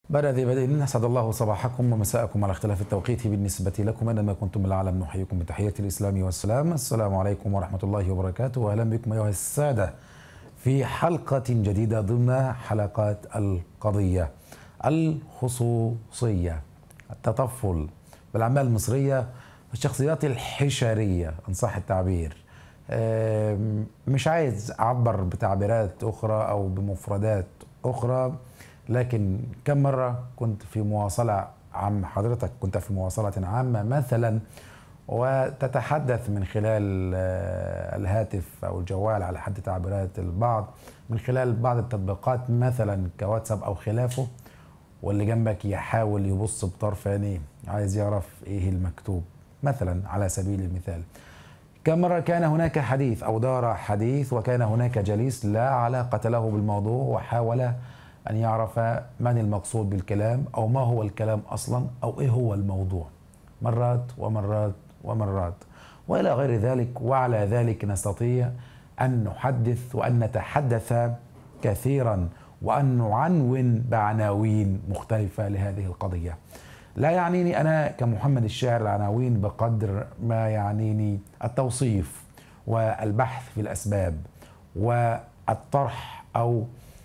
بعد ذي بدء أسعد الله صباحكم ومساءكم على اختلاف التوقيت بالنسبة لكم أينما كنتم العالم نحييكم بتحية الإسلام والسلام السلام عليكم ورحمة الله وبركاته وأهلا بكم أيها السادة في حلقة جديدة ضمن حلقات القضية الخصوصية التطفل بالأعمال المصرية الشخصيات الحشرية إن صح التعبير مش عايز أعبر بتعبيرات أخرى أو بمفردات أخرى لكن كم مرة كنت في مواصلة عم حضرتك كنت في مواصلة عامة مثلا وتتحدث من خلال الهاتف أو الجوال على حد تعبيرات البعض من خلال بعض التطبيقات مثلا كواتساب أو خلافه واللي جنبك يحاول يبص بطرف عينيه عايز يعرف ايه المكتوب مثلا على سبيل المثال كم مرة كان هناك حديث أو دار حديث وكان هناك جليس لا علاقة له بالموضوع وحاول أن يعرف من المقصود بالكلام أو ما هو الكلام أصلا أو إيه هو الموضوع مرات ومرات ومرات وإلى غير ذلك وعلى ذلك نستطيع أن نحدث وأن نتحدث كثيرا وأن نعنون بعناوين مختلفة لهذه القضية لا يعنيني أنا كمحمد الشاعر العناوين بقدر ما يعنيني التوصيف والبحث في الأسباب والطرح أو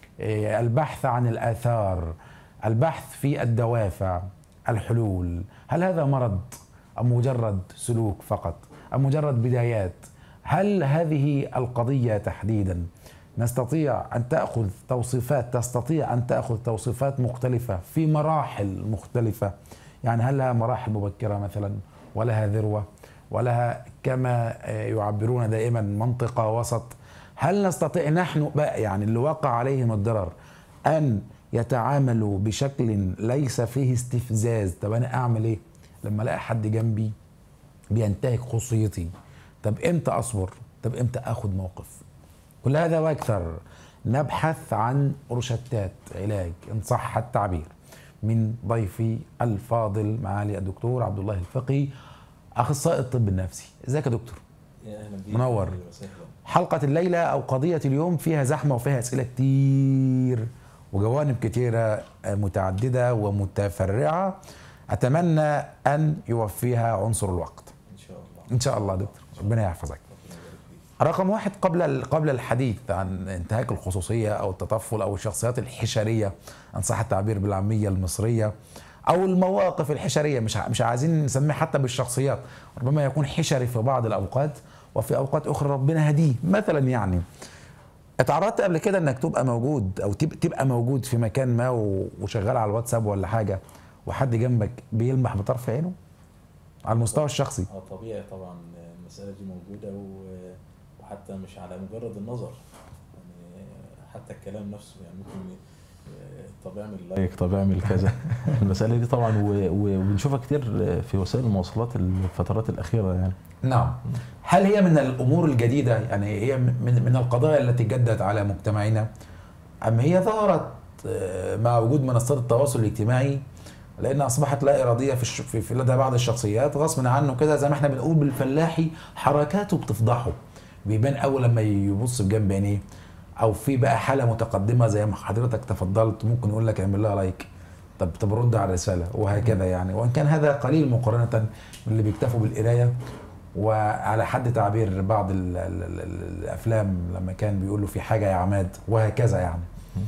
البحث عن الآثار البحث في الدوافع الحلول هل هذا مرض أم مجرد سلوك فقط أم مجرد بدايات هل هذه القضية تحديدا نستطيع أن تأخذ توصيفات تستطيع أن تأخذ توصيفات مختلفة في مراحل مختلفة يعني هل لها مراحل مبكرة مثلا ولها ذروة ولها كما يعبرون دائما منطقة وسط هل نستطيع نحن بقى يعني اللي وقع عليهم الضرر أن يتعاملوا بشكل ليس فيه استفزاز طب أنا أعمل إيه لما ألاقي حد جنبي بينتهك خصوصيتي طب إمتى أصبر طب إمتى أخذ موقف كل هذا واكثر نبحث عن روشتات علاج ان صح التعبير من ضيفي الفاضل معالي الدكتور عبد الله الفقي اخصائي الطب النفسي ازيك يا دكتور يا اهلا بيك منور حلقه الليله او قضيه اليوم فيها زحمه وفيها اسئله كتير وجوانب كتيره متعدده ومتفرعه اتمنى ان يوفيها عنصر الوقت ان شاء الله ان شاء الله دكتور ربنا يحفظك رقم واحد قبل قبل الحديث عن انتهاك الخصوصيه او التطفل او الشخصيات الحشريه ان صح التعبير بالعاميه المصريه او المواقف الحشريه مش مش عايزين نسميه حتى بالشخصيات ربما يكون حشري في بعض الاوقات وفي اوقات اخرى ربنا هديه مثلا يعني اتعرضت قبل كده انك تبقى موجود او تبقى موجود في مكان ما وشغال على الواتساب ولا حاجه وحد جنبك بيلمح بطرف عينه على المستوى الشخصي اه طبيعي طبعا المساله دي موجوده و حتى مش على مجرد النظر يعني حتى الكلام نفسه يعني ممكن طب اعمل لايك طب اعمل كذا المساله دي طبعا وبنشوفها كتير في وسائل المواصلات الفترات الاخيره يعني نعم هل هي من الامور الجديده يعني هي من من القضايا التي جدت على مجتمعنا ام هي ظهرت مع وجود منصات التواصل الاجتماعي لان اصبحت لا اراديه في الش... في لدى بعض الشخصيات غصب عنه كده زي ما احنا بنقول بالفلاحي حركاته بتفضحه بيبان اول لما يبص بجنب عينيه او في بقى حاله متقدمه زي ما حضرتك تفضلت ممكن يقول لك اعمل لها لايك طب طب رد على الرساله وهكذا يعني وان كان هذا قليل مقارنه من اللي بيكتفوا بالقرايه وعلى حد تعبير بعض ال ال ال الافلام لما كان بيقولوا في حاجه يا عماد وهكذا يعني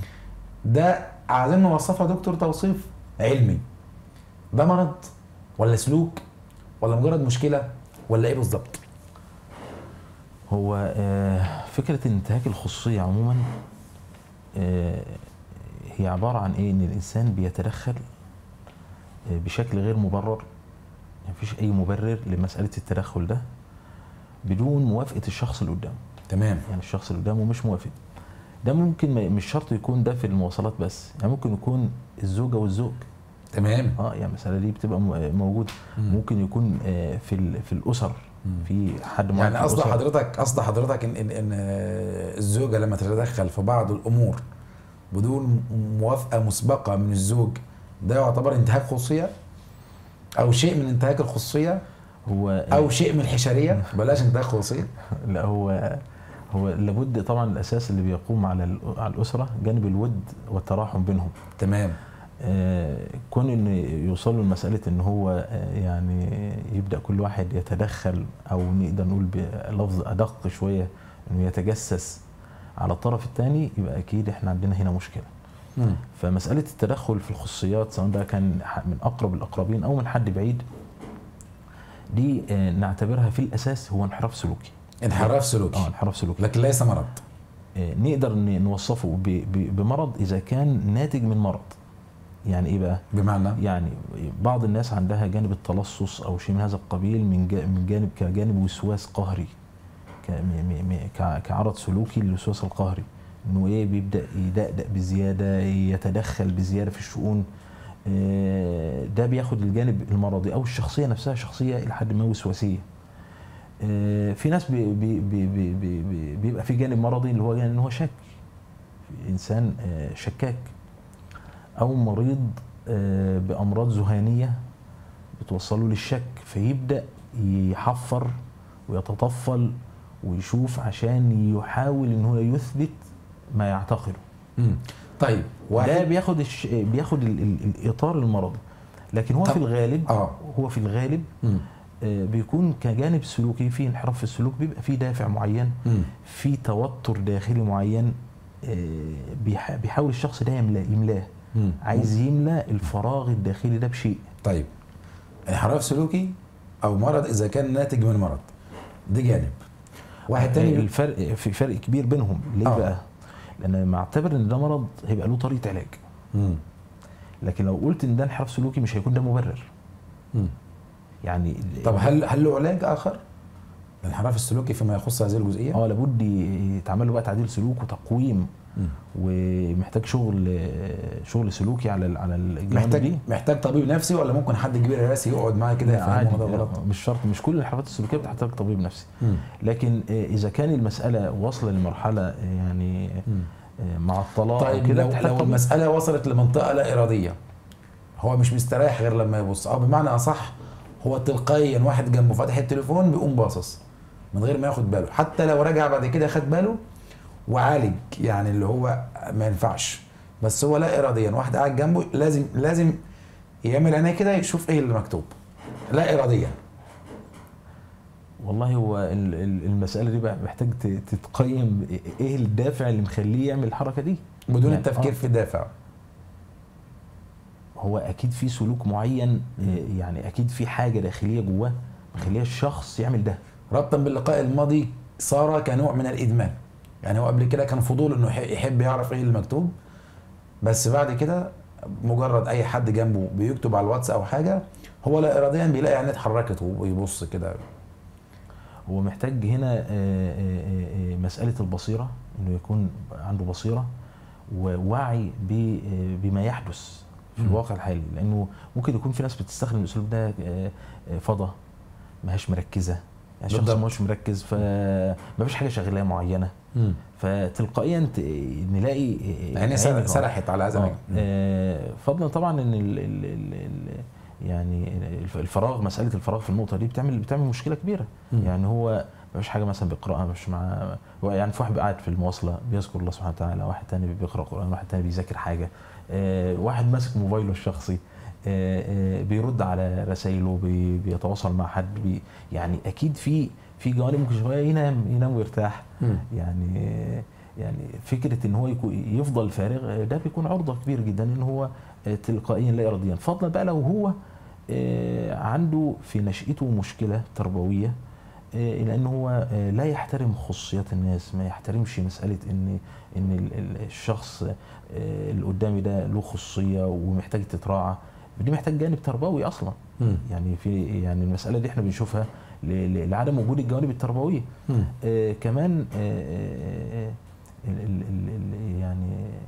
ده عايزين نوصفها دكتور توصيف علمي ده مرض ولا سلوك ولا مجرد مشكله ولا ايه بالظبط؟ هو فكرة انتهاك الخصوصية عموما هي عبارة عن ايه ان الانسان بيتدخل بشكل غير مبرر مفيش اي مبرر لمسألة التدخل ده بدون موافقة الشخص اللي قدامه تمام يعني الشخص اللي قدامه مش موافق ده ممكن مش شرط يكون ده في المواصلات بس يعني ممكن يكون الزوجة والزوج تمام اه يعني المسألة دي بتبقى موجودة ممكن يكون في في الأسر في حد يعني قصد حضرتك قصد حضرتك ان ان ان الزوجه لما تتدخل في بعض الامور بدون موافقه مسبقه من الزوج ده يعتبر انتهاك خصوصيه او شيء من انتهاك الخصوصيه هو او شيء من الحشريه بلاش انتهاك خصوصيه لا هو هو لابد طبعا الاساس اللي بيقوم على على الاسره جانب الود والتراحم بينهم تمام كون ان يوصلوا لمساله ان هو آه، يعني يبدا كل واحد يتدخل او نقدر نقول بلفظ ادق شويه انه يتجسس على الطرف الثاني يبقى اكيد احنا عندنا هنا مشكله مم. فمساله التدخل في الخصوصيات سواء بقى كان ح- من اقرب الاقربين او من حد بعيد دي آه، نعتبرها في الاساس هو انحراف سلوكي انحراف سلوكي اه انحراف سلوكي لكن ليس مرض آه، نقدر ن- نوصفه ب- ب- بمرض اذا كان ناتج من مرض يعني ايه بقى بمعنى يعني بعض الناس عندها جانب التلصص او شيء من هذا القبيل من جا- من جانب كجانب وسواس قهري ك- م- م- م- ك- كعرض سلوكي للوسواس القهري انه ايه بيبدا يدقدق بزياده يتدخل بزياده في الشؤون آه، ده بياخد الجانب المرضي او الشخصيه نفسها شخصيه الى حد ما وسواسيه آه، في ناس بي بي بي بي بي بي بيبقى في جانب مرضي اللي هو ان هو شك انسان آه، شكاك او مريض آه، بامراض ذهانيه بتوصله للشك فيبدا يحفر ويتطفل ويشوف عشان يحاول ان هو يثبت ما يعتقده مم. طيب ده واحد بياخد الش... بياخد ال... ال... الاطار المرضي لكن هو طب- في الغالب اه هو في الغالب مم. آه، بيكون كجانب سلوكي في انحراف في السلوك بيبقى في دافع معين مم. في توتر داخلي معين آه، بيح- بيحاول الشخص ده يملاه يملاه مم. عايز يملى الفراغ الداخلي ده بشيء طيب انحراف سلوكي او مرض اذا كان ناتج من مرض دي جانب واحد آه، تاني الفرق في فرق كبير بينهم ليه آه. بقى لان لما اعتبر ان ده مرض هيبقى له طريقه علاج مم. لكن لو قلت ان ده انحراف سلوكي مش هيكون ده مبرر مم. يعني طب هل هل له علاج اخر؟ الانحراف السلوكي فيما يخص هذه الجزئيه؟ اه لابد يتعمل له بقى تعديل سلوك وتقويم مم. ومحتاج شغل شغل سلوكي على ال- على الجوانب محتاج دي محتاج طبيب نفسي ولا ممكن حد كبير راسي يقعد معاه كده لا، يفهمه عادي ده لا، غلط؟ مش شرط مش كل الانحرافات السلوكيه بتحتاج طبيب نفسي مم. لكن آه، اذا كان المساله واصله لمرحله آه، يعني مم. آه، مع الطلاق طيب وكده لو, بتحتاج لو طبيب. المساله وصلت لمنطقه لا اراديه هو مش مستريح غير لما يبص او بمعنى اصح هو تلقائيا واحد جنبه فاتح التليفون بيقوم باصص من غير ما ياخد باله حتى لو رجع بعد كده خد باله وعالج يعني اللي هو ما ينفعش بس هو لا اراديا واحد قاعد جنبه لازم لازم يعمل عينيه كده يشوف ايه اللي مكتوب لا اراديا والله هو ال- ال- المساله دي بقى محتاج ت- تتقيم ايه الدافع اللي مخليه يعمل الحركه دي بدون يعني التفكير آه. في الدافع هو اكيد في سلوك معين آه، يعني اكيد في حاجه داخليه جواه مخليه الشخص يعمل ده ربطا باللقاء الماضي صار كنوع من الادمان يعني هو قبل كده كان فضول انه يح- يحب يعرف ايه اللي مكتوب بس بعد كده مجرد اي حد جنبه بيكتب على الواتس او حاجه هو لا اراديا بيلاقي عينيه اتحركت ويبص كده هو محتاج هنا آه، آه، آه، مسألة البصيرة انه يكون عنده بصيرة ووعي ب- آه، بما يحدث في مم. الواقع الحالي لانه ممكن يكون في ناس بتستخدم الاسلوب ده آه، آه، فضا ما هيش مركزة يعني الشخص بالضبط. ما هوش مركز فما فيش حاجة شغلاه معينة فتلقائيا ت- نلاقي آه، عينيه سر- عينه- سرحت على هذا آه، المجال. آه، فضلا طبعا ان ال ال ال ال يعني الف- الفراغ مساله الفراغ في النقطه دي بتعمل بتعمل مشكله كبيره مم. يعني هو ما فيش حاجه مثلا بيقراها مش مع هو يعني في واحد قاعد في المواصله بيذكر الله سبحانه وتعالى واحد تاني بيقرا قران واحد تاني بيذاكر حاجه آه، واحد ماسك موبايله الشخصي آه، آه، بيرد على رسائله بي- بيتواصل مع حد بي يعني اكيد في في جوانب ممكن شويه ينام ينام ويرتاح مم. يعني يعني فكره ان هو يكون يفضل فارغ ده بيكون عرضه كبير جدا ان هو تلقائيا لا اراديا فضلا بقى لو هو آه، عنده في نشأته مشكله تربويه آه، لان هو آه، لا يحترم خصوصيات الناس ما يحترمش مساله ان ان ال- ال- الشخص آه، اللي قدامي ده له خصوصيه ومحتاج تتراعى دي محتاج جانب تربوي اصلا مم. يعني في يعني المساله دي احنا بنشوفها ل- ل- لعدم وجود الجوانب التربويه مم. آه كمان آه آه آه ال ال ال ال يعني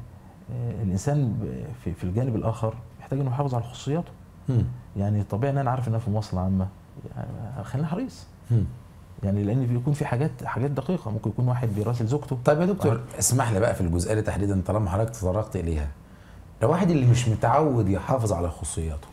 آه الانسان ب- في, في الجانب الاخر محتاج انه يحافظ على خصوصياته مم. يعني طبيعي ان انا عارف ان انا في مواصله عامه يعني خلينا حريص مم. يعني لان بيكون في حاجات حاجات دقيقه ممكن يكون واحد بيراسل زوجته طيب يا دكتور اسمح لي بقى في الجزئيه دي تحديدا طالما حضرتك تطرقت اليها لو واحد اللي مش متعود يحافظ على خصوصياته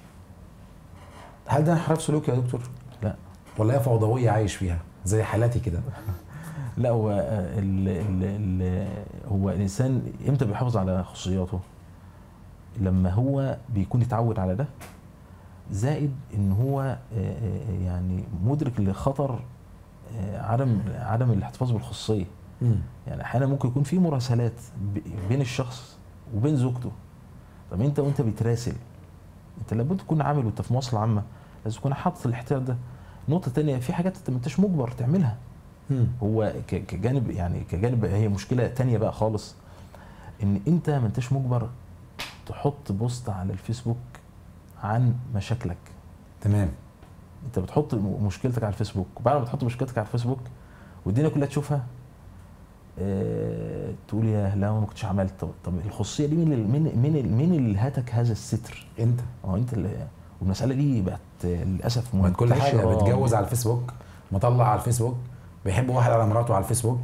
هل ده انحراف سلوكي يا دكتور؟ لا ولا هي فوضويه عايش فيها زي حالاتي كده؟ لا هو آه، ال ال ال هو الانسان امتى بيحافظ على خصوصياته لما هو بيكون اتعود على ده زائد ان هو آه، آه، يعني مدرك لخطر آه، عدم عدم الاحتفاظ بالخصوصيه مم. يعني احيانا ممكن يكون في مراسلات ب- بين الشخص وبين زوجته طب انت وانت بتراسل انت لابد تكون عامل وانت في مواصله عامه لازم تكون حاطط الاحتياط ده نقطه تانية في حاجات انت ما انتش مجبر تعملها مم. هو ك- كجانب يعني كجانب هي مشكله تانية بقى خالص ان انت ما انتش مجبر تحط بوست على الفيسبوك عن مشاكلك تمام انت بتحط م- مشكلتك على الفيسبوك وبعد ما تحط مشكلتك على الفيسبوك والدنيا كلها تشوفها اه تقول يا لا ما كنتش عملت طب, طب الخصوصيه دي مين اللي مين مين مين اللي هتك هذا الستر؟ انت هو انت اللي والمساله دي بقت آه، للاسف من كل حاجه منتشرة. بيتجوز على الفيسبوك مطلع على الفيسبوك بيحب واحد على مراته على الفيسبوك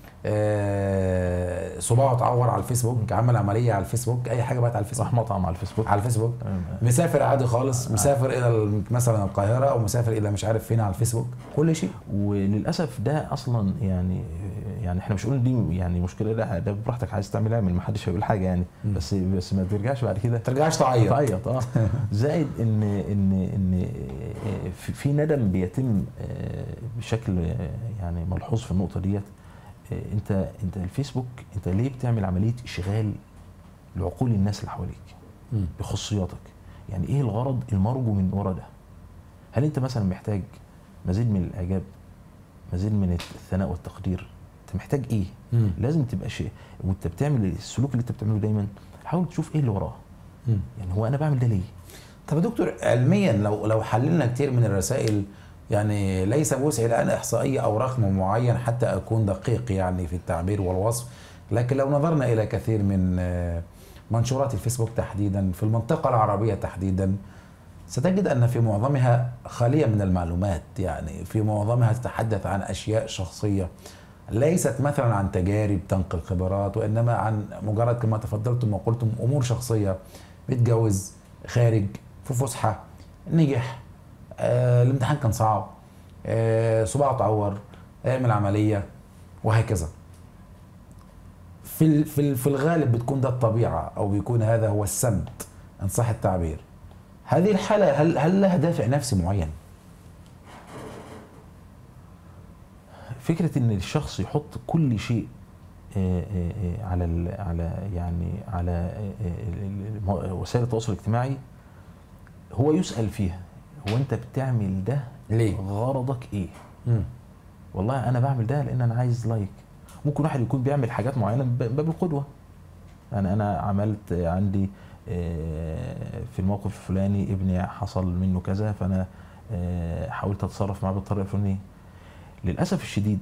آه، صباعه اتعور على الفيسبوك عمل عمليه على الفيسبوك اي حاجه بقت على الفيسبوك راح مطعم على الفيسبوك على الفيسبوك تمام. مسافر عادي خالص مسافر الى ال- مثلا القاهره او مسافر الى مش عارف فين على الفيسبوك كل شيء وللاسف ده اصلا يعني يعني احنا مش قلنا دي يعني مشكله لا ده براحتك عايز تعمل اعمل ما حدش هيقول حاجه يعني مم. بس بس ما ترجعش بعد كده ما ترجعش تعيط تعيط اه زائد ان ان ان في- في ندم بيتم آه، بشكل آه، يعني ملحوظ في النقطه ديت آه، انت انت الفيسبوك انت ليه بتعمل عمليه اشغال لعقول الناس اللي حواليك مم. بخصوصياتك يعني ايه الغرض المرجو من ورا ده هل انت مثلا محتاج مزيد من الاعجاب مزيد من الثناء والتقدير انت محتاج ايه مم. لازم تبقى شيء وانت بتعمل السلوك اللي انت بتعمله دايما حاول تشوف ايه اللي وراه مم. يعني هو انا بعمل ده ليه طب يا دكتور علميا لو لو حللنا كتير من الرسائل يعني ليس بوسعي الان احصائيه او رقم معين حتى اكون دقيق يعني في التعبير والوصف لكن لو نظرنا الى كثير من آه، منشورات الفيسبوك تحديدا في المنطقه العربيه تحديدا ستجد ان في معظمها خاليه من المعلومات يعني في معظمها تتحدث عن اشياء شخصيه ليست مثلا عن تجارب تنقل خبرات وانما عن مجرد كما تفضلتم وقلتم امور شخصيه متجوز خارج في فسحه نجح آه الامتحان كان صعب آه صباعه اتعور اعمل عمليه وهكذا في ال- في ال- في الغالب بتكون ده الطبيعه او بيكون هذا هو السمت ان صح التعبير هذه الحاله هل هل لها دافع نفسي معين؟ فكره ان الشخص يحط كل شيء آه، آه، آه، على ال- على يعني على آه، آه، ال- وسائل التواصل الاجتماعي هو يسال فيها هو انت بتعمل ده ليه؟ غرضك ايه مم. والله انا بعمل ده لان انا عايز لايك ممكن واحد يكون بيعمل حاجات معينه ب- باب القدوه يعني انا عملت عندي آه، في الموقف الفلاني ابني حصل منه كذا فانا آه، حاولت اتصرف معاه بالطريقه الفلانيه للاسف الشديد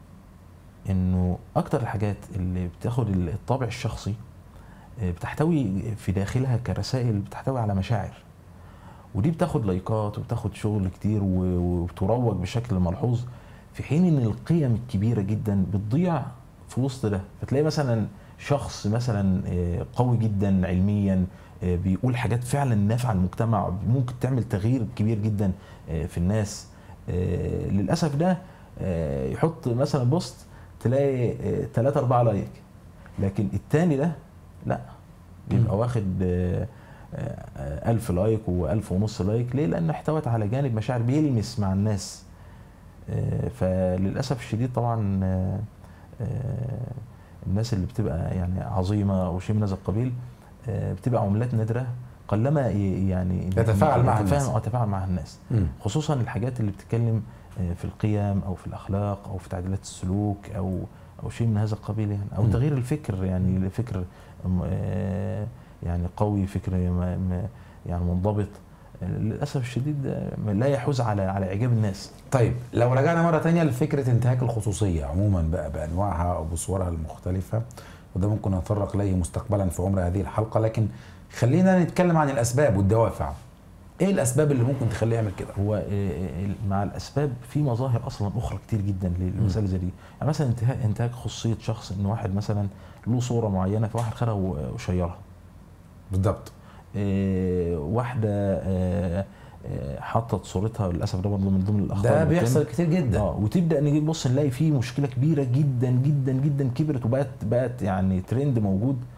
انه اكتر الحاجات اللي بتاخد الطابع الشخصي آه، بتحتوي في داخلها كرسائل بتحتوي على مشاعر ودي بتاخد لايكات وبتاخد شغل كتير و- وبتروج بشكل ملحوظ في حين ان القيم الكبيره جدا بتضيع في وسط ده فتلاقي مثلا شخص مثلا آه، قوي جدا علميا آه، بيقول حاجات فعلا نافعه للمجتمع ممكن تعمل تغيير كبير جدا آه، في الناس آه، للاسف ده آه، يحط مثلا بوست تلاقي 3 4 لايك لكن التاني ده لا بيبقى مم. واخد آه، آه، ألف لايك وألف ونص لايك ليه؟ لأن احتوت على جانب مشاعر بيلمس مع الناس آه، فللأسف الشديد طبعا آه، آه، الناس اللي بتبقى يعني عظيمة أو شيء من هذا القبيل آه، بتبقى عملات نادرة قلما ي- يعني يتفاعل مع الناس. يتفاعل- يتفاعل مع الناس مم. خصوصا الحاجات اللي بتتكلم آه، في القيم او في الاخلاق او في تعديلات السلوك او او شيء من هذا القبيل يعني او مم. تغيير الفكر يعني فكر م- آه، يعني قوي فكر م- م- يعني منضبط آه، للاسف الشديد آه، لا يحوز على على اعجاب الناس طيب لو رجعنا مرة تانية لفكرة انتهاك الخصوصية عموما بقى بأنواعها أو بصورها المختلفة وده ممكن نتطرق إليه مستقبلا في عمر هذه الحلقة لكن خلينا نتكلم عن الأسباب والدوافع إيه الأسباب اللي ممكن تخليه يعمل كده؟ هو آه، آه، مع الاسباب في مظاهر اصلا اخرى كتير جدا للمسائل زي دي يعني مثلا انتهاك انتهاك خصوصيه شخص ان واحد مثلا له صوره معينه فواحد خدها و- وشيرها بالضبط آه، واحده آه، آه، حطت صورتها للاسف ده برضه من ضمن الاخطاء ده اللي بتتم. بيحصل كتير جدا اه وتبدا نجي نبص نلاقي فيه مشكله كبيره جدا جدا جدا كبرت وبقت بقت يعني ترند موجود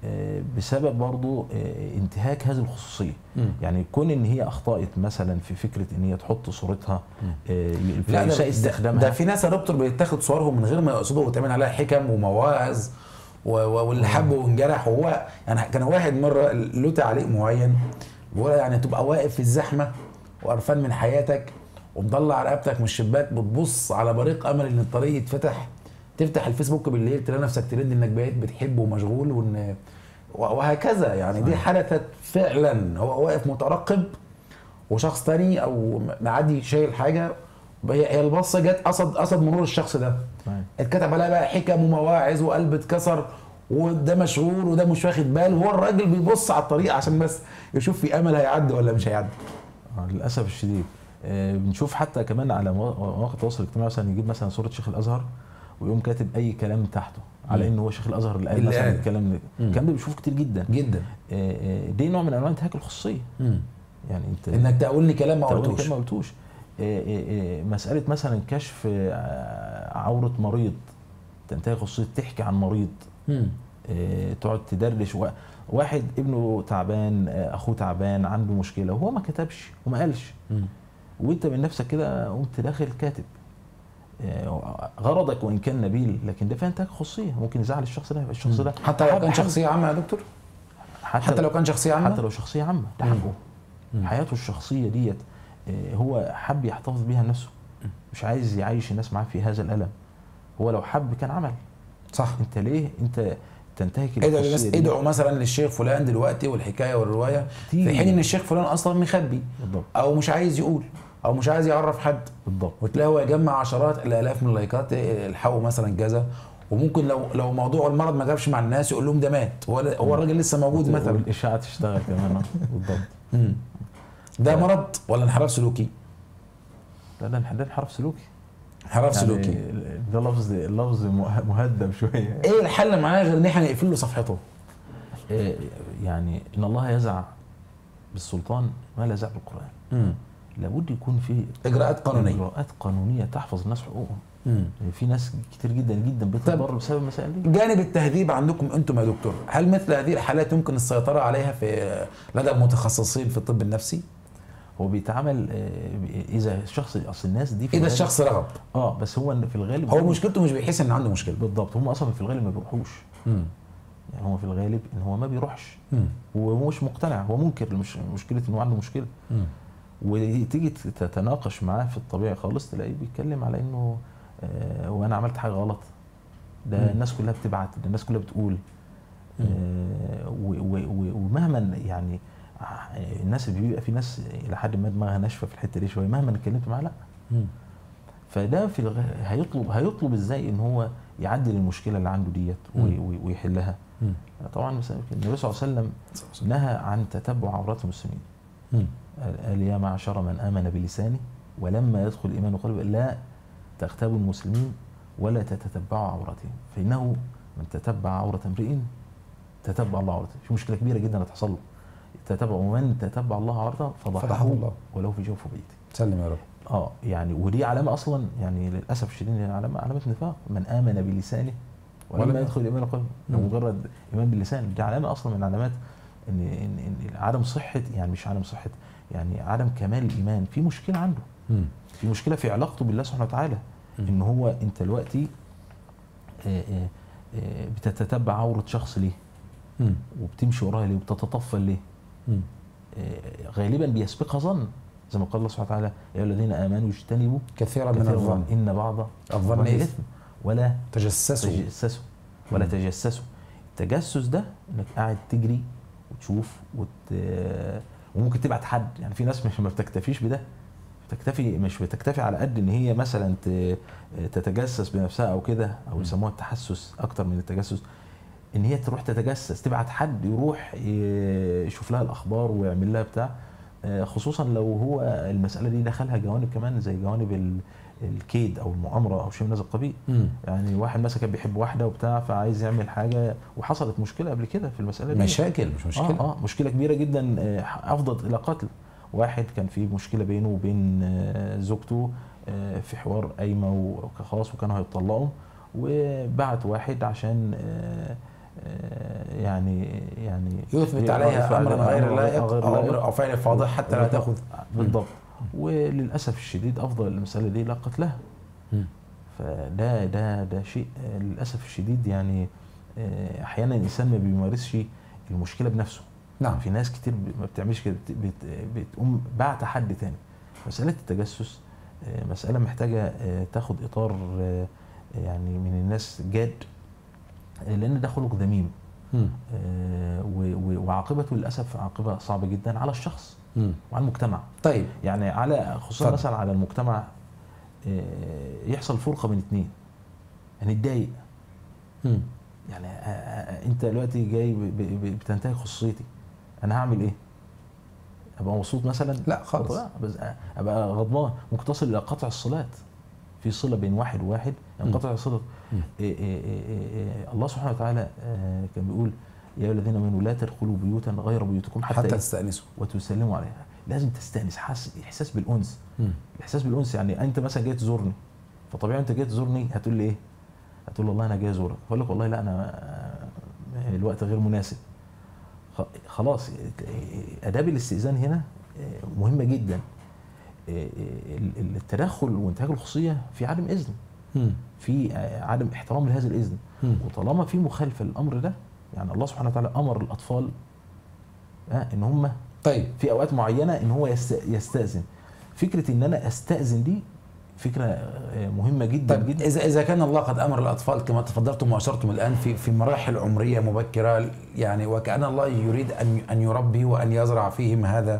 آه، بسبب برضو آه، انتهاك هذه الخصوصيه مم. يعني كون ان هي اخطات مثلا في فكره ان هي تحط صورتها آه، في لا ده, يساء ده, استخدامها ده في ناس يا دكتور بيتاخد صورهم من غير ما يقصدوا وتعمل عليها حكم ومواعظ و- و- واللي حب وانجرح وهو يعني كان واحد مره له تعليق معين بيقول يعني تبقى واقف في الزحمه وقرفان من حياتك ومطلع رقبتك من الشباك بتبص على بريق امل ان الطريق يتفتح تفتح الفيسبوك بالليل تلاقي نفسك ترند انك بقيت بتحبه ومشغول وان وهكذا يعني دي حدثت فعلا هو واقف مترقب وشخص تاني او معدي شايل حاجه هي هي البصه جت قصد قصد مرور الشخص ده تمام. اتكتب عليها بقى حكم ومواعظ وقلب اتكسر وده مشغول وده مش واخد باله هو الراجل بيبص على الطريق عشان بس يشوف في امل هيعدي ولا مش هيعدي آه، للاسف الشديد آه، بنشوف حتى كمان على موا- مواقع التواصل الاجتماعي مثلا يجيب مثلا صوره شيخ الازهر ويقوم كاتب اي كلام تحته على مم. ان هو شيخ الازهر اللي قال اللي مثلا قال. الكلام ده مم. الكلام ده بنشوفه كتير جدا جدا آه، آه، دي نوع من انواع انتهاك الخصوصيه يعني انت انك تقول لي كلام ما تقول قلتوش كلام ما قلتوش آه، آه، آه، مساله مثلا كشف آه، عوره مريض تنتهي خصوصيه تحكي عن مريض مم. آه، تقعد تدردش و- واحد ابنه تعبان آه، اخوه تعبان عنده مشكله وهو ما كتبش وما قالش مم. وانت من نفسك كده قمت داخل كاتب آه، غرضك وان كان نبيل لكن ده فيها انتهاك خصوصيه ممكن يزعل الشخص ده الشخص ده حتى لو حب- كان حب- شخصيه عامه يا دكتور حتى, حتى لو كان شخصيه عامه حتى لو شخصيه عامه ده مم. حقه مم. حياته الشخصيه ديت آه، هو حب يحتفظ بيها لنفسه مش عايز يعيش الناس معاه في هذا الالم هو لو حب كان عمل صح انت ليه انت تنتهك ادعوا الخصوصيه بس دي ادعوا مثلا للشيخ فلان دلوقتي والحكايه والروايه كتير. في حين ان الشيخ فلان اصلا مخبي بالضبط او مش عايز يقول او مش عايز يعرف حد بالضبط وتلاقيه هو يجمع عشرات الالاف من اللايكات الحقوا مثلا كذا وممكن لو لو موضوع المرض ما جابش مع الناس يقول لهم ده مات هو هو الراجل لسه موجود مثلا والاشاعه تشتغل كمان آه، بالضبط مم. ده مرض ولا انحراف سلوكي؟ لا ده ده انحراف سلوكي انحراف يعني سلوكي ده لفظ لفظ مه- مهذب شويه ايه الحل معاه غير ان احنا نقفل له صفحته؟ إيه، يعني ان الله يزع بالسلطان ما لا يزع بالقران مم. لابد يكون في اجراءات قانونيه اجراءات قانونيه تحفظ الناس حقوقهم مم. في ناس كتير جدا جدا بتضر بسبب المسائل دي جانب التهذيب عندكم انتم يا دكتور هل مثل هذه الحالات يمكن السيطره عليها في لدى المتخصصين في الطب النفسي هو بيتعامل آه، اذا الشخص اصل الناس دي في اذا الغالب- الشخص رغب اه بس هو في الغالب هو مشكلته مش بيحس ان عنده مشكله بالضبط هم اصلا في الغالب ما بيروحوش مم. يعني هو في الغالب ان هو ما بيروحش مم. وهو مش مقتنع هو منكر مش مشكله ان هو عنده مشكله مم. وتيجي تتناقش معاه في الطبيعي خالص تلاقيه بيتكلم على انه آه، هو انا عملت حاجه غلط ده مم. الناس كلها بتبعت ده الناس كلها بتقول مم. آه، و- و- و- ومهما يعني ع- الناس اللي بيبقى في ناس الى حد ما دماغها ناشفه في الحته دي شويه مهما اتكلمت معاه لا مم. فده في الغ... هيطلب هيطلب ازاي ان هو يعدل المشكله اللي عنده ديت وي- مم. وي- ويحلها مم. طبعا مثلا النبي صلى الله عليه وسلم نهى عن تتبع عورات المسلمين مم. قال قال يا معشر من امن بلسانه ولما يدخل الايمان قلبه لا تغتابوا المسلمين ولا تتتبعوا عوراتهم فانه من تتبع عوره امرئ تتبع الله عورته في مشكله كبيره جدا هتحصل له تتبع ومن تتبع الله عورته فضحه فضحه الله. ولو في جوف بيته سلم يا رب اه يعني ودي علامه اصلا يعني للاسف الشديد هي علامه علامه نفاق من امن بلسانه ولما ولم- يدخل الايمان قلبه مم. مجرد ايمان باللسان دي علامه اصلا من علامات ان ان, إن عدم صحه يعني مش عدم صحه يعني عدم كمال الايمان في مشكله عنده مم. في مشكله في علاقته بالله سبحانه وتعالى مم. ان هو انت دلوقتي آه، آه، آه، بتتتبع عوره شخص ليه مم. وبتمشي وراها ليه وبتتطفل ليه مم. آه، غالبا بيسبقها ظن زي ما قال الله سبحانه وتعالى يا ايها الذين امنوا اجتنبوا كثيرا من كثيرا الظن ان بعض الظن إثم. اثم ولا تجسسوا تجسسوا ولا مم. تجسسوا التجسس ده انك قاعد تجري وتشوف وت... وممكن تبعت حد يعني في ناس مش ما بتكتفيش بده بتكتفي مش بتكتفي على قد ان هي مثلا ت... تتجسس بنفسها او كده او مم. يسموها التحسس اكتر من التجسس ان هي تروح تتجسس تبعت حد يروح ي- يشوف لها الاخبار ويعمل لها بتاع آه، خصوصا لو هو المساله دي دخلها جوانب كمان زي جوانب ال- الكيد او المؤامره او شيء من هذا القبيل مم. يعني واحد مثلا كان بيحب واحده وبتاع فعايز يعمل حاجه وحصلت مشكله قبل كده في المساله دي مشاكل مش مشكله اه اه مشكله كبيره جدا آه، افضت الى قتل واحد كان في مشكله بينه وبين آه، زوجته آه، في حوار قايمه وخلاص وكانوا هيطلقوا وبعت واحد عشان آه، آه، يعني يعني يثبت عليها امرا غير لائق غير او لائق. امر او فعل فاضح حتى لا تاخذ بالضبط وللاسف الشديد افضل المساله دي لا قتلها مم. فده ده ده شيء آه، للاسف الشديد يعني آه، احيانا الانسان ما بيمارسش المشكله بنفسه نعم في ناس كتير ب- ما بتعملش كده بت- بت- بتقوم بعت حد تاني مساله التجسس آه، مساله محتاجه آه، تاخد اطار آه، يعني من الناس جاد آه، لان ده خلق ذميم مم. آه، و- و- وعاقبته للاسف عاقبه صعبه جدا على الشخص مم. وعلى المجتمع طيب يعني على خصوصا اتفضل. مثلا على المجتمع آه، يحصل فرقه بين اتنين هنتضايق مم. يعني آه، آه، انت دلوقتي جاي ب- ب- ب- بتنتهك خصوصيتي انا هعمل ايه؟ ابقى مبسوط مثلا؟ لا خالص. لا، بس آه، ابقى غضبان ممكن تصل الى قطع الصلاه في صله بين واحد وواحد ينقطع الصله مم. إيه إيه إيه إيه الله سبحانه وتعالى آه، كان بيقول يا ايها الذين امنوا لا تدخلوا بيوتا غير بيوتكم حتى, حتى حتى تستانسوا وتسلموا عليها لازم تستانس حاس احساس بالانس مم. الاحساس بالانس يعني انت مثلا جاي تزورني فطبيعي انت جاي تزورني هتقول لي ايه؟ هتقول لي والله انا جاي ازورك فاقول لك والله لا انا آه، الوقت غير مناسب خ- خلاص آه، اداب الاستئذان هنا آه، مهمه جدا آه، ال- ال- التدخل وانتهاك الخصوصيه في عدم اذن مم. في آه، عدم احترام لهذا الاذن مم. وطالما في مخالفه للامر ده يعني الله سبحانه وتعالى امر الاطفال آه، ان هم طيب في اوقات معينه ان هو يست- يستاذن فكره ان انا استاذن دي فكره آه، مهمه جدا طيب جدا اذا اذا كان الله قد امر الاطفال كما تفضلتم واشرتم الان في في مراحل عمريه مبكره يعني وكان الله يريد ان ان يربي وان يزرع فيهم هذا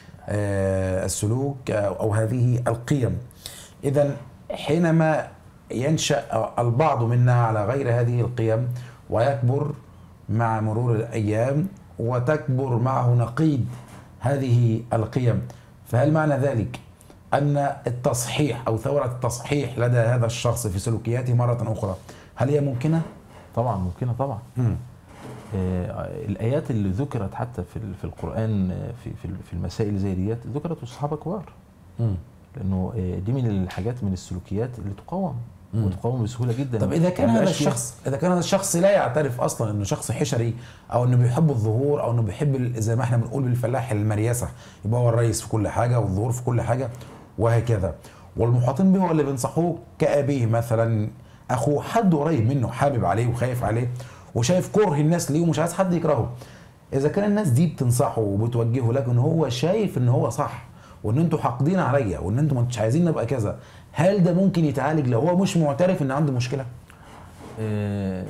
آه، السلوك آه، او هذه القيم اذا حينما ينشا البعض منا على غير هذه القيم ويكبر مع مرور الايام وتكبر معه نقيض هذه القيم فهل معنى ذلك ان التصحيح او ثوره التصحيح لدى هذا الشخص في سلوكياته مره اخرى هل هي ممكنه؟ طبعا ممكنه طبعا مم. آه، الايات اللي ذكرت حتى في ال- في القران آه، في في في المسائل زي ديت ذكرت والصحابه كبار مم. لانه آه، دي من الحاجات من السلوكيات اللي تقاوم مم. وتقاوم بسهوله جدا طب اذا كان ما هذا يبقاش فيها- الشخص اذا كان هذا الشخص لا يعترف اصلا انه شخص حشري او انه بيحب الظهور او انه بيحب ال- زي ما احنا بنقول بالفلاح المريسه يبقى هو الرئيس في كل حاجه والظهور في كل حاجه وهكذا والمحاطين به هو اللي بينصحوه كابيه مثلا اخوه حد قريب منه حابب عليه وخايف عليه وشايف كره الناس ليه ومش عايز حد يكرهه اذا كان الناس دي بتنصحه وبتوجهه لكن هو شايف ان هو صح وان انتوا حاقدين عليا وان انتوا مش عايزين نبقى كذا هل ده ممكن يتعالج لو هو مش معترف ان عنده مشكله آه،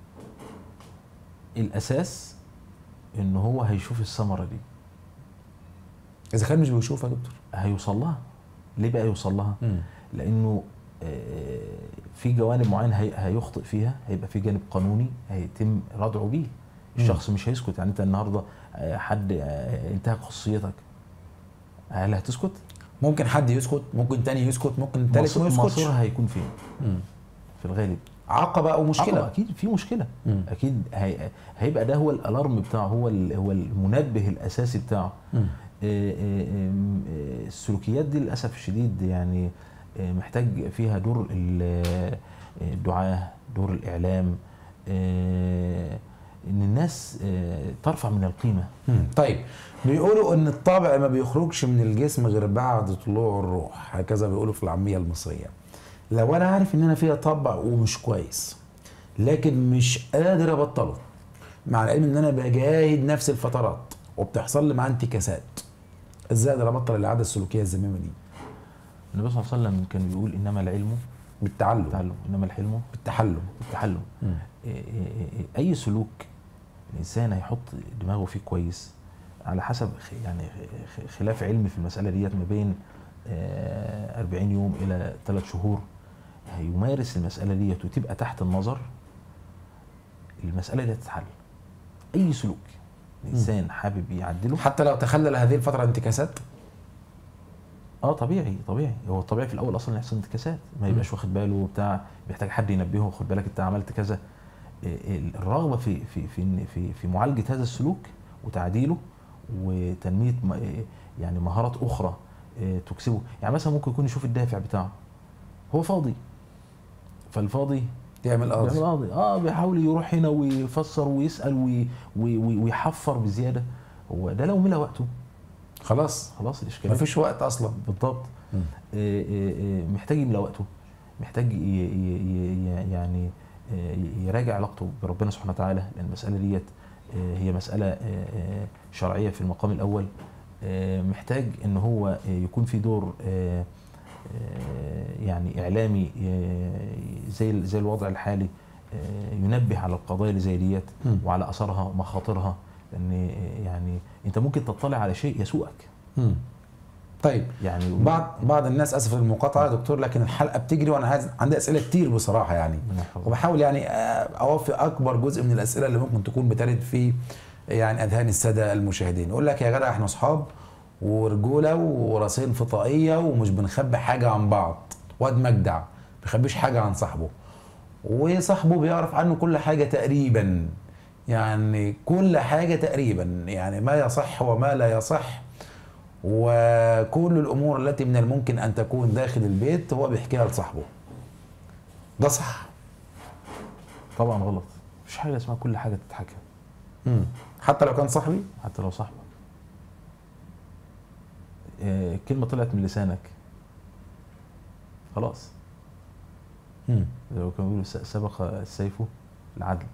الاساس ان هو هيشوف الثمره دي اذا كان مش بيشوف يا دكتور هيوصل لها ليه بقى يوصل لها لانه آه، في جوانب معينه هي- هيخطئ فيها هيبقى في جانب قانوني هيتم ردعه بيه الشخص مش هيسكت يعني انت النهارده آه، حد آه، انتهك خصوصيتك هل هتسكت؟ ممكن حد يسكت ممكن تاني يسكت ممكن تالت ما مصير- يسكتش مصيرها هيكون فين؟ مم. في الغالب عقبه او عقبة مشكله اكيد في مشكله مم. اكيد هي هيبقى ده هو الالارم بتاعه هو ال- هو المنبه الاساسي بتاعه مم. آه، آه، آم، آه، السلوكيات دي للاسف الشديد يعني آه، محتاج فيها دور ال- آه، الدعاه دور الاعلام آه، ان الناس آه، ترفع من القيمه مم. طيب بيقولوا ان الطابع ما بيخرجش من الجسم غير بعد طلوع الروح هكذا بيقولوا في العاميه المصريه لو انا عارف ان انا فيها طبع ومش كويس لكن مش قادر ابطله مع العلم ان انا بجاهد نفس الفترات وبتحصل لي معاه انتكاسات ازاي اقدر ابطل العاده السلوكيه الذميمه دي النبي صلى الله عليه وسلم كان بيقول انما العلم بالتعلم التعلم انما الحلم بالتحلم التحلم مم. إيه- إيه- إيه- اي سلوك الانسان هيحط دماغه فيه كويس على حسب خ- يعني خ- خلاف علمي في المساله ديت ما بين آه، 40 يوم الى 3 شهور هيمارس المساله ديت وتبقى تحت النظر المساله دي هتتحل اي سلوك الانسان حابب يعدله حتى لو تخلل هذه الفتره انتكاسات اه طبيعي طبيعي هو الطبيعي في الاول اصلا يحصل انتكاسات ما يبقاش واخد باله بتاع بيحتاج حد ينبهه خد بالك انت عملت كذا إيه، ال- الرغبه في في في إن- في في معالجه هذا السلوك وتعديله وتنميه م- إيه، يعني مهارات اخرى إيه، تكسبه يعني مثلا ممكن يكون يشوف الدافع بتاعه هو فاضي فالفاضي يعمل بيعمل قاضي قاضي اه بيحاول يروح هنا ويفسر ويسال وي وي وي ويحفر بزياده هو ده لو ملا وقته خلاص خلاص الاشكاليه مفيش وقت اصلا بالضبط مم. آه، آه، آه، محتاج يملى وقته محتاج ي- ي- ي- ي- يعني آه، يراجع علاقته بربنا سبحانه وتعالى لان المساله ديت آه، هي مساله آه، آه، شرعيه في المقام الاول آه، محتاج ان هو آه، يكون في دور آه، آه، يعني اعلامي آه، زي زي الوضع الحالي آه، ينبه على القضايا اللي زي ديت مم. وعلى اثارها ومخاطرها لان آه، يعني انت ممكن تطلع على شيء يسوءك مم. طيب يعني بعض بعض الناس اسف المقاطعه يا دكتور لكن الحلقه بتجري وانا عايز عندي اسئله كتير بصراحه يعني ربنا يحفظك. وبحاول يعني آه، اوفي اكبر جزء من الاسئله اللي ممكن تكون بترد في يعني اذهان الساده المشاهدين يقول لك يا جدع احنا اصحاب ورجوله وراسين في طاقيه ومش بنخبي حاجه عن بعض واد مجدع ما بيخبيش حاجه عن صاحبه وصاحبه بيعرف عنه كل حاجه تقريبا يعني كل حاجه تقريبا يعني ما يصح وما لا يصح وكل الامور التي من الممكن ان تكون داخل البيت هو بيحكيها لصاحبه ده صح طبعا غلط مفيش حاجه اسمها كل حاجه تتحكى مم. حتى لو كان صاحبي حتى لو صاحبك آه، كلمه طلعت من لسانك خلاص مم. لو كانوا بيقولوا س- سبق السيف العدل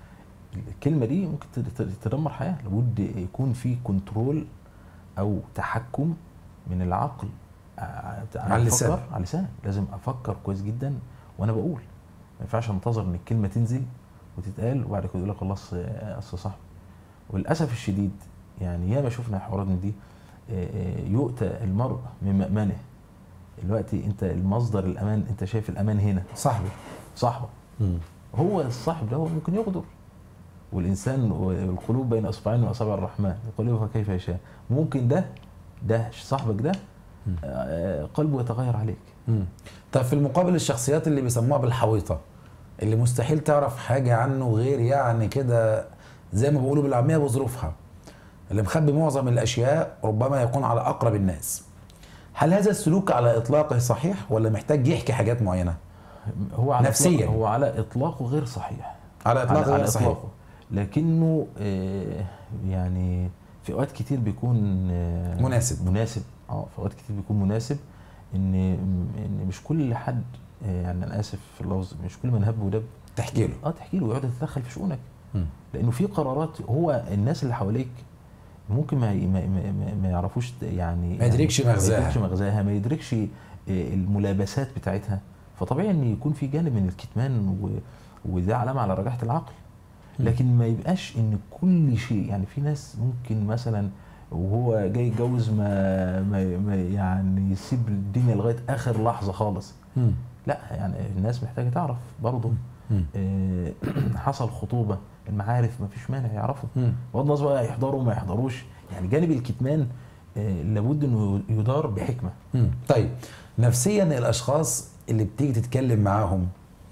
الكلمه دي ممكن ت- ت- تدمر حياه لابد يكون في كنترول او تحكم من العقل ع- على اللسان. أفكر- على اللسان لازم افكر كويس جدا وانا بقول ما ينفعش انتظر ان الكلمه تنزل وتتقال وبعد كده يقول لك والله اصل اصل صح وللاسف الشديد يعني ياما شفنا حوارات من دي آه، آه، يؤتى المرء من مأمنه دلوقتي انت المصدر الامان انت شايف الامان هنا صاحبي صاحبك مم. هو الصاحب ده هو ممكن يغدر والانسان والقلوب بين اصبعين من اصابع الرحمن يقلبها كيف يشاء ممكن ده ده صاحبك ده مم. آه، قلبه يتغير عليك مم. طب في المقابل الشخصيات اللي بيسموها بالحويطه اللي مستحيل تعرف حاجه عنه غير يعني كده زي ما بيقولوا بالعاميه بظروفها اللي مخبي معظم الاشياء ربما يكون على اقرب الناس هل هذا السلوك على اطلاقه صحيح ولا محتاج يحكي حاجات معينه هو على نفسياً. إطلاق هو على اطلاقه غير صحيح على اطلاقه على, غير على صحيح اطلاقه لكنه آه، يعني في اوقات كتير بيكون آه، مناسب. مناسب اه في اوقات كتير بيكون مناسب ان ان مش كل حد آه، يعني انا اسف في اللفظ مش كل من هب ودب تحكي له اه تحكي له ويقعد يتدخل في شؤونك مم. لانه في قرارات هو الناس اللي حواليك ممكن ما ما, ما, ما- ما يعرفوش يعني ما يدركش يعني مغزاها. ما يدركش مغزاها ما يدركش آه، الملابسات بتاعتها فطبيعي ان يكون في جانب من الكتمان و وده علامه على رجاحه العقل مم. لكن ما يبقاش ان كل شيء يعني في ناس ممكن مثلا وهو جاي يتجوز ما, ما, ما يعني يسيب الدنيا لغايه اخر لحظه خالص مم. لا يعني الناس محتاجه تعرف برضه مم. آه، حصل خطوبه المعارف ما فيش مانع يعرفوا مم. بغض النظر بقى يحضروا ما يحضروش يعني جانب الكتمان آه، لابد انه يدار بحكمه مم. طيب نفسيا الاشخاص اللي بتيجي تتكلم معاهم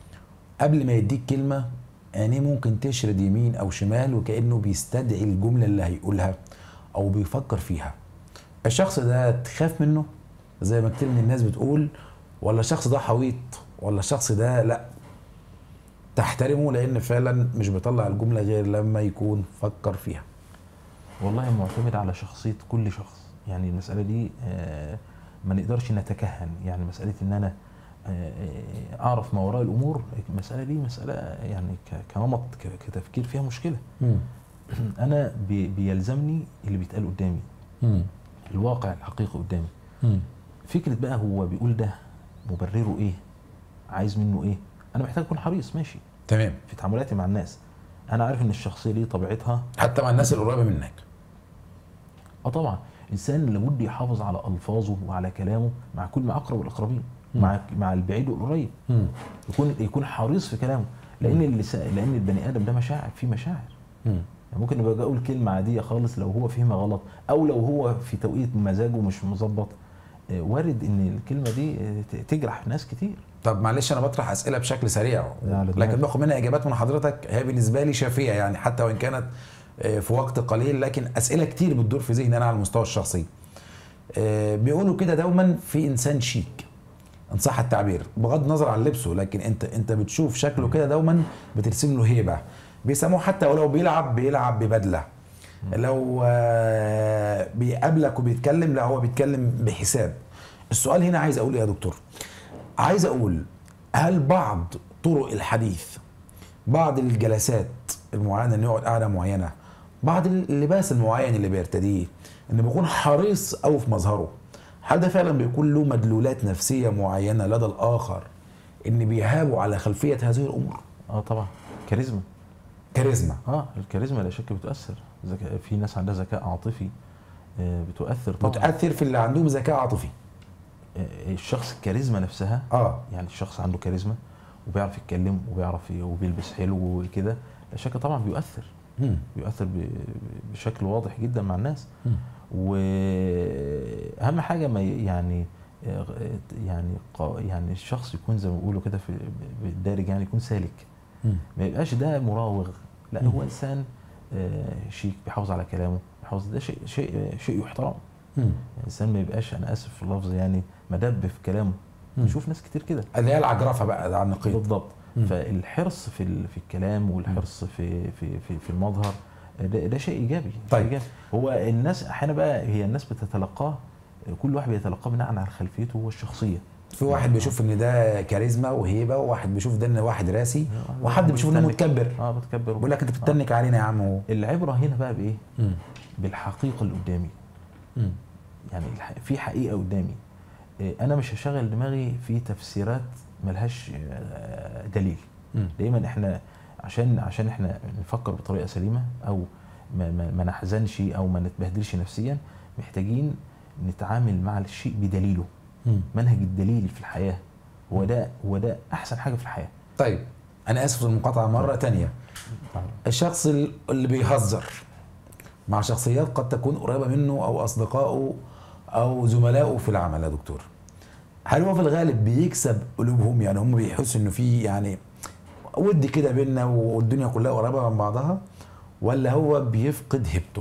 قبل ما يديك كلمه عينيه ممكن تشرد يمين او شمال وكانه بيستدعي الجمله اللي هيقولها او بيفكر فيها الشخص ده تخاف منه زي ما كتير من الناس بتقول ولا الشخص ده حويط ولا الشخص ده لا تحترمه لان فعلا مش بيطلع الجمله غير لما يكون فكر فيها والله معتمد على شخصيه كل شخص يعني المساله دي آه، ما نقدرش نتكهن يعني مساله ان انا آه، آه، اعرف ما وراء الامور المساله دي مساله يعني ك- كنمط ك- كتفكير فيها مشكله مم. انا بي- بيلزمني اللي بيتقال قدامي مم. الواقع الحقيقي قدامي مم. فكره بقى هو بيقول ده مبرره ايه عايز منه ايه انا محتاج اكون حريص ماشي تمام في تعاملاتي مع الناس انا عارف ان الشخصيه دي طبيعتها حتى مع الناس القريبه منك اه طبعا انسان لابد يحافظ على الفاظه وعلى كلامه مع كل مع اقرب الاقربين مم. مع مع البعيد والقريب مم. يكون يكون حريص في كلامه لان اللس... لان البني ادم ده مشاعر فيه مشاعر مم. يعني ممكن ابقى اقول كلمه عاديه خالص لو هو فهمها غلط او لو هو في توقيت مزاجه مش مظبط آه، وارد ان الكلمه دي آه، ت- تجرح ناس كتير طب معلش انا بطرح اسئله بشكل سريع لا، على دماغي. لكن باخد منها اجابات من حضرتك هي بالنسبه لي شافيه يعني حتى وان كانت آه، في وقت قليل لكن اسئله كتير بتدور في ذهني انا على المستوى الشخصي آه، بيقولوا كده دوما في انسان شيك ان صح التعبير بغض النظر عن لبسه لكن انت انت بتشوف شكله كده دوما بترسم له هيبه بيسموه حتى ولو بيلعب بيلعب ببدله لو آه، بيقابلك وبيتكلم لا هو بيتكلم بحساب السؤال هنا عايز اقول ايه يا دكتور عايز اقول هل بعض طرق الحديث بعض الجلسات المعينه انه يقعد قاعده معينه بعض اللباس المعين اللي بيرتديه انه بيكون حريص قوي في مظهره هل ده فعلا بيكون له مدلولات نفسيه معينه لدى الاخر ان بيهابوا على خلفيه هذه الامور اه طبعا كاريزما كاريزما اه الكاريزما لا شك بتؤثر ذكاء في ناس عندها ذكاء عاطفي آه، بتؤثر طبعا بتاثر في اللي عندهم ذكاء عاطفي آه، الشخص الكاريزما نفسها اه يعني الشخص عنده كاريزما وبيعرف يتكلم وبيعرف ي- وبيلبس حلو وكده لا شك طبعا بيؤثر مم. بيؤثر ب- بشكل واضح جدا مع الناس مم. واهم حاجه ما ي- يعني آه، يعني قا- يعني الشخص يكون زي ما بيقولوا كده في بالدارج يعني يكون سالك مم. ما يبقاش ده مراوغ لا مم. هو انسان آه، شيك بيحافظ على كلامه بيحافظ ده شيء شيء شيء يحترم مم. الانسان ما يبقاش انا اسف في اللفظ يعني مدب في كلامه مم. نشوف ناس كتير كده اللي هي العجرفه بقى على النقيض بالضبط مم. فالحرص في ال- في الكلام والحرص في في في, في المظهر ده, ده شيء ايجابي شيء طيب. إيجابي. هو الناس احيانا بقى هي الناس بتتلقاه كل واحد بيتلقاه بناء على خلفيته والشخصيه في واحد بيشوف ان ده كاريزما وهيبه وواحد بيشوف ده ان واحد راسي وحد بيشوف انه بيتنك. متكبر اه بتكبر بيقول لك انت بتتنك علينا يا عم هو العبره هنا بقى بايه؟ مم. بالحقيقه اللي قدامي مم. يعني الح- في حقيقه قدامي إيه، انا مش هشغل دماغي في تفسيرات ملهاش آه، دليل مم. دايما احنا عشان عشان احنا نفكر بطريقه سليمه او ما, ما, ما نحزنش او ما نتبهدلش نفسيا محتاجين نتعامل مع الشيء بدليله مم. منهج الدليل في الحياه هو ده هو ده احسن حاجه في الحياه طيب انا اسف في المقاطعه مره تانية الشخص ال- اللي بيهزر مع شخصيات قد تكون قريبه منه او اصدقائه او زملائه في العمل يا دكتور هل هو في الغالب بيكسب قلوبهم يعني هم بيحسوا انه في يعني ود كده بينا والدنيا كلها قريبه من بعضها ولا هو بيفقد هيبته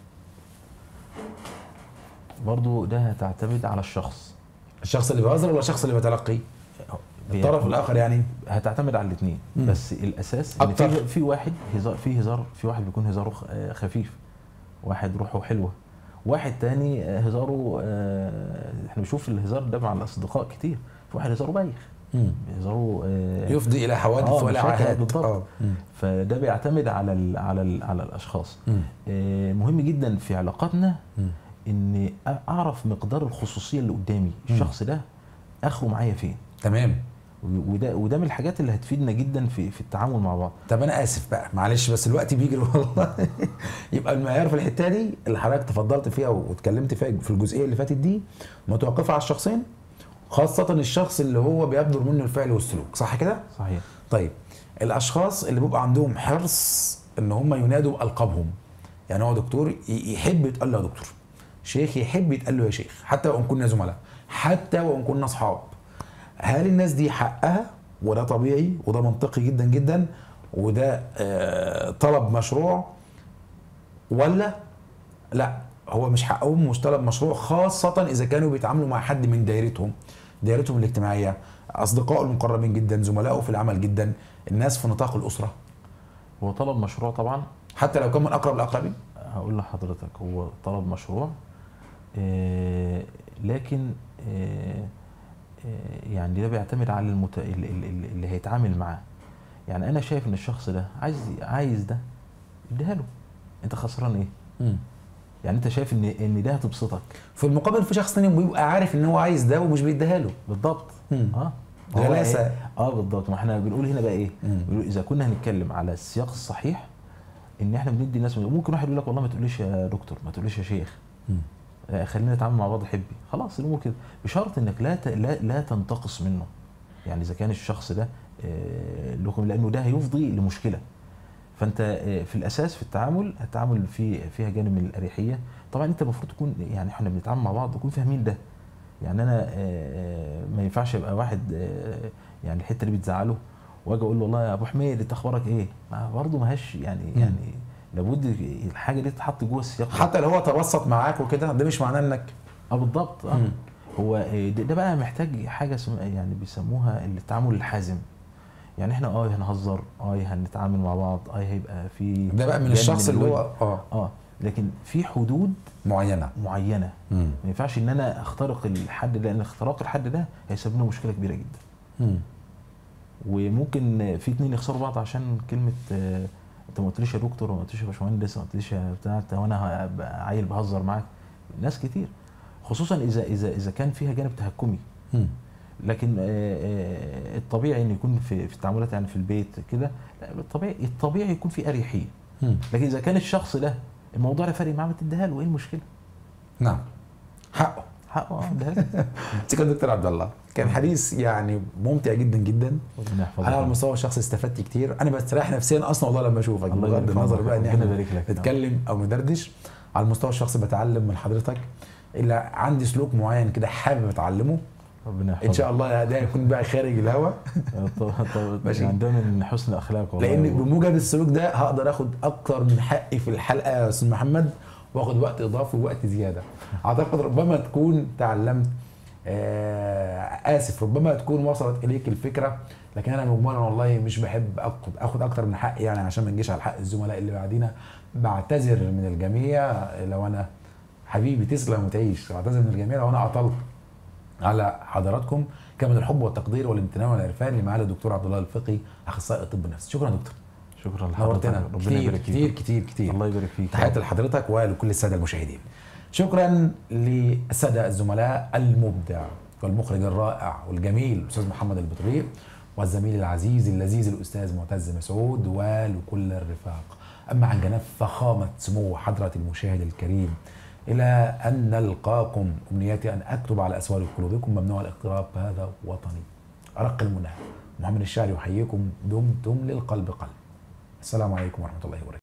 برضو ده هتعتمد على الشخص الشخص اللي بيهزر ولا الشخص اللي بيتلقي الطرف الاخر يعني هتعتمد على الاثنين مم. بس الاساس ان أكتر. في في واحد هزار في هزار في واحد بيكون هزاره خ- آه، خفيف واحد روحه حلوه واحد تاني آه، هزاره آه، احنا بنشوف الهزار ده مع الاصدقاء كتير في واحد هزاره بايخ مم. هزاره آه، يفضي الى حوادث آه، ولا مشاكل، عاهات بالضبط. آه. مم. فده بيعتمد على ال على ال على الاشخاص مم. آه، مهم جدا في علاقاتنا مم. ان اعرف مقدار الخصوصيه اللي قدامي الشخص ده اخره معايا فين تمام وده وده من الحاجات اللي هتفيدنا جدا في في التعامل مع بعض طب انا اسف بقى معلش بس الوقت بيجري والله يبقى المعيار في الحته دي اللي حضرتك تفضلت فيها واتكلمت فيها في الجزئيه اللي فاتت دي متوقفه على الشخصين خاصه الشخص اللي هو بيبدر منه الفعل والسلوك صح كده صحيح طيب الاشخاص اللي بيبقى عندهم حرص ان هم ينادوا بالقابهم يعني هو دكتور ي- يحب يتقال له يا دكتور شيخ يحب يتقال له يا شيخ حتى وان كنا زملاء حتى وان كنا اصحاب هل الناس دي حقها وده طبيعي وده منطقي جدا جدا وده آه، طلب مشروع ولا لا هو مش حقهم مش طلب مشروع خاصة إذا كانوا بيتعاملوا مع حد من دايرتهم دايرتهم الاجتماعية أصدقائه المقربين جدا زملائه في العمل جدا الناس في نطاق الأسرة هو طلب مشروع طبعا حتى لو كان من أقرب الأقربين هقول لحضرتك هو طلب مشروع آه، لكن آه، آه، يعني ده بيعتمد على المت... ال- ال- ال- اللي هيتعامل معاه يعني انا شايف ان الشخص ده عايز عايز ده اديها له انت خسران ايه يعني انت شايف ان ان ده هتبسطك في المقابل في شخص تاني بيبقى عارف ان هو عايز ده ومش بيديها له بالضبط مم. اه ما هو غلاسة. إيه؟ اه بالضبط ما احنا بنقول هنا بقى ايه مم. بنقول اذا كنا هنتكلم على السياق الصحيح ان احنا بندي الناس ممكن واحد يقول لك والله ما تقوليش يا دكتور ما تقوليش يا شيخ مم. آه، خلينا نتعامل مع بعض حبي خلاص الامور كده بشرط انك لا ت- لا لا تنتقص منه يعني اذا كان الشخص ده آه، لكم لانه ده هيفضي لمشكله فانت آه، في الاساس في التعامل التعامل في فيها جانب من الاريحيه طبعا انت المفروض تكون يعني احنا بنتعامل مع بعض نكون فاهمين ده يعني انا آه، ما ينفعش يبقى واحد آه، يعني الحته اللي بتزعله واجي اقول له والله يا ابو حميد انت اخبارك ايه؟ ما برضه ما هيش يعني مم. يعني لابد الحاجه دي تتحط جوه السياق حتى لو هو توسط معاك وكده ده مش معناه انك اه بالضبط اه مم. هو آه، ده ده بقى محتاج حاجه اسمها يعني بيسموها التعامل الحازم يعني احنا اه هنهزر اه هنتعامل مع بعض اه هيبقى في ده بقى من جانب الشخص اللي هو الود. اه اه لكن في حدود معينه معينه مم. ما ينفعش ان انا اخترق الحد ده لان اختراق الحد ده هيسبب لنا مشكله كبيره جدا مم. وممكن في اتنين يخسروا بعض عشان كلمه آه، انت ما قلتليش يا دكتور وما قلتليش يا باشمهندس وما قلتليش يا بتاع انت وانا هبقى عيل بهزر معاك ناس كتير خصوصا اذا اذا اذا كان فيها جانب تهكمي مم. لكن آه، آه، الطبيعي ان يكون في في التعاملات يعني في البيت كده لا، الطبيعي الطبيعي يكون في اريحيه مم. لكن اذا كان الشخص ده الموضوع ده فارق معاه ما تديها له ايه المشكله؟ نعم حقه حقه اه اديها له شكرا دكتور عبد الله كان حديث يعني ممتع جدا جدا ربنا يحفظك انا على المستوى الشخصي استفدت كتير انا بستريح نفسيا اصلا والله لما اشوفك الله بغض يبارك في النظر عمرك. بقى ان ربنا احنا يبارك لك. نتكلم او ندردش على المستوى الشخصي بتعلم من حضرتك الا عندي سلوك معين كده حابب اتعلمه ربنا يحفظك ان شاء الله ده يكون بقى خارج الهوا طب طب ماشي. يعني ده من حسن اخلاق والله لان بموجب السلوك ده هقدر اخد اكتر من حقي في الحلقه يا استاذ محمد واخد وقت اضافي ووقت زياده اعتقد ربما تكون تعلمت آه اسف ربما تكون وصلت اليك الفكره لكن انا مجملا والله مش بحب اخد اخد اكتر من حقي يعني عشان ما نجيش على حق الزملاء اللي بعدينا بعتذر من الجميع لو انا حبيبي تسلم وتعيش بعتذر من الجميع لو انا عطلت على حضراتكم كان من الحب والتقدير والامتنان والعرفان لمعالي الدكتور عبد الله الفقي اخصائي الطب النفسي شكرا يا دكتور شكرا لحضرتك نورتنا ربنا كتير يبارك كتير فيك كتير كتير الله يبارك فيك تحياتي لحضرتك ولكل الساده المشاهدين شكرا للساده الزملاء المبدع والمخرج الرائع والجميل الاستاذ محمد البطريق والزميل العزيز اللذيذ الاستاذ معتز مسعود ولكل الرفاق اما عن جناب فخامه سمو حضره المشاهد الكريم الى ان نلقاكم امنياتي ان اكتب على اسوار قلوبكم ممنوع الاقتراب هذا وطني ارق المنى محمد الشاعري يحييكم دمتم للقلب قلب السلام عليكم ورحمه الله وبركاته